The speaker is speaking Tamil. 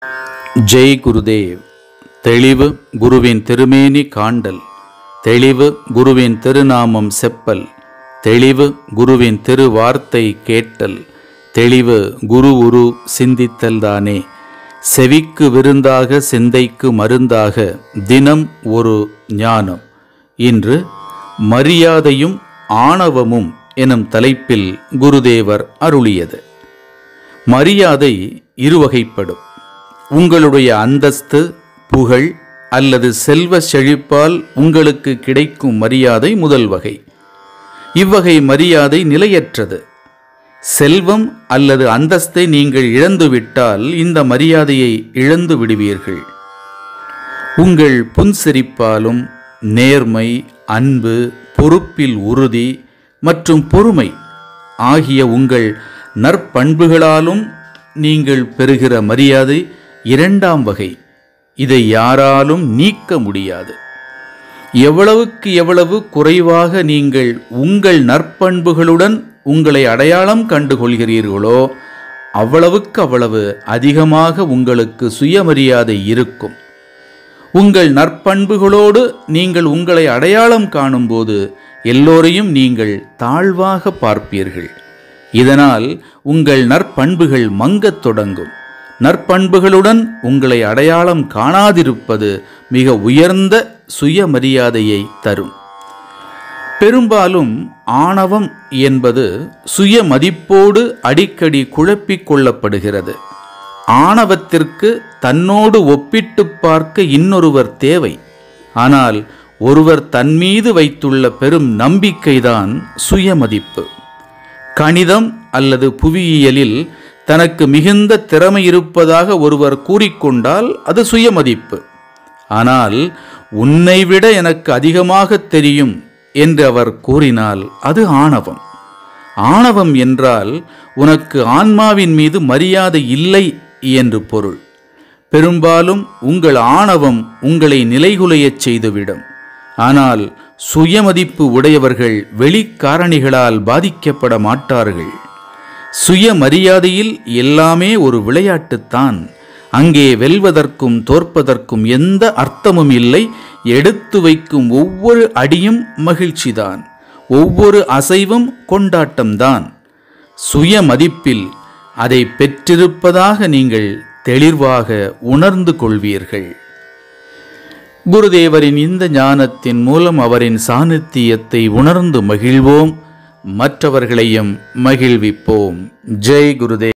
ஜெய் குருதேவ் தெளிவு குருவின் திருமேனி காண்டல் தெளிவு குருவின் திருநாமம் செப்பல் தெளிவு குருவின் திருவார்த்தை கேட்டல் தெளிவு குரு உரு சிந்தித்தல் தானே செவிக்கு விருந்தாக சிந்தைக்கு மருந்தாக தினம் ஒரு ஞானம் இன்று மரியாதையும் ஆணவமும் எனும் தலைப்பில் குருதேவர் அருளியது மரியாதை இருவகைப்படும் உங்களுடைய அந்தஸ்து புகழ் அல்லது செல்வ செழிப்பால் உங்களுக்கு கிடைக்கும் மரியாதை முதல் வகை இவ்வகை மரியாதை நிலையற்றது செல்வம் அல்லது அந்தஸ்தை நீங்கள் இழந்துவிட்டால் இந்த மரியாதையை இழந்து விடுவீர்கள் உங்கள் புன்சிரிப்பாலும் நேர்மை அன்பு பொறுப்பில் உறுதி மற்றும் பொறுமை ஆகிய உங்கள் நற்பண்புகளாலும் நீங்கள் பெறுகிற மரியாதை இரண்டாம் வகை இதை யாராலும் நீக்க முடியாது எவ்வளவுக்கு எவ்வளவு குறைவாக நீங்கள் உங்கள் நற்பண்புகளுடன் உங்களை அடையாளம் கண்டு கொள்கிறீர்களோ அவ்வளவுக்கு அவ்வளவு அதிகமாக உங்களுக்கு சுயமரியாதை இருக்கும் உங்கள் நற்பண்புகளோடு நீங்கள் உங்களை அடையாளம் காணும்போது எல்லோரையும் நீங்கள் தாழ்வாக பார்ப்பீர்கள் இதனால் உங்கள் நற்பண்புகள் மங்கத் தொடங்கும் நற்பண்புகளுடன் உங்களை அடையாளம் காணாதிருப்பது மிக உயர்ந்த சுயமரியாதையை தரும் பெரும்பாலும் ஆணவம் என்பது சுய மதிப்போடு அடிக்கடி குழப்பிக் கொள்ளப்படுகிறது ஆணவத்திற்கு தன்னோடு ஒப்பிட்டு பார்க்க இன்னொருவர் தேவை ஆனால் ஒருவர் தன்மீது வைத்துள்ள பெரும் நம்பிக்கைதான் சுயமதிப்பு கணிதம் அல்லது புவியியலில் தனக்கு மிகுந்த திறமை இருப்பதாக ஒருவர் கூறிக்கொண்டால் அது சுயமதிப்பு ஆனால் உன்னை விட எனக்கு அதிகமாக தெரியும் என்று அவர் கூறினால் அது ஆணவம் ஆணவம் என்றால் உனக்கு ஆன்மாவின் மீது மரியாதை இல்லை என்று பொருள் பெரும்பாலும் உங்கள் ஆணவம் உங்களை நிலைகுலையச் செய்துவிடும் ஆனால் சுயமதிப்பு உடையவர்கள் வெளிக்காரணிகளால் பாதிக்கப்பட மாட்டார்கள் சுயமரியாதையில் எல்லாமே ஒரு விளையாட்டுத்தான் அங்கே வெல்வதற்கும் தோற்பதற்கும் எந்த அர்த்தமும் இல்லை எடுத்து வைக்கும் ஒவ்வொரு அடியும் மகிழ்ச்சிதான் ஒவ்வொரு அசைவும் கொண்டாட்டம்தான் சுயமதிப்பில் அதை பெற்றிருப்பதாக நீங்கள் தெளிவாக உணர்ந்து கொள்வீர்கள் குருதேவரின் இந்த ஞானத்தின் மூலம் அவரின் சாநித்தியத்தை உணர்ந்து மகிழ்வோம் மற்றவர்களையும் மகிழ்விப்போம் ஜெய் குருதேவ்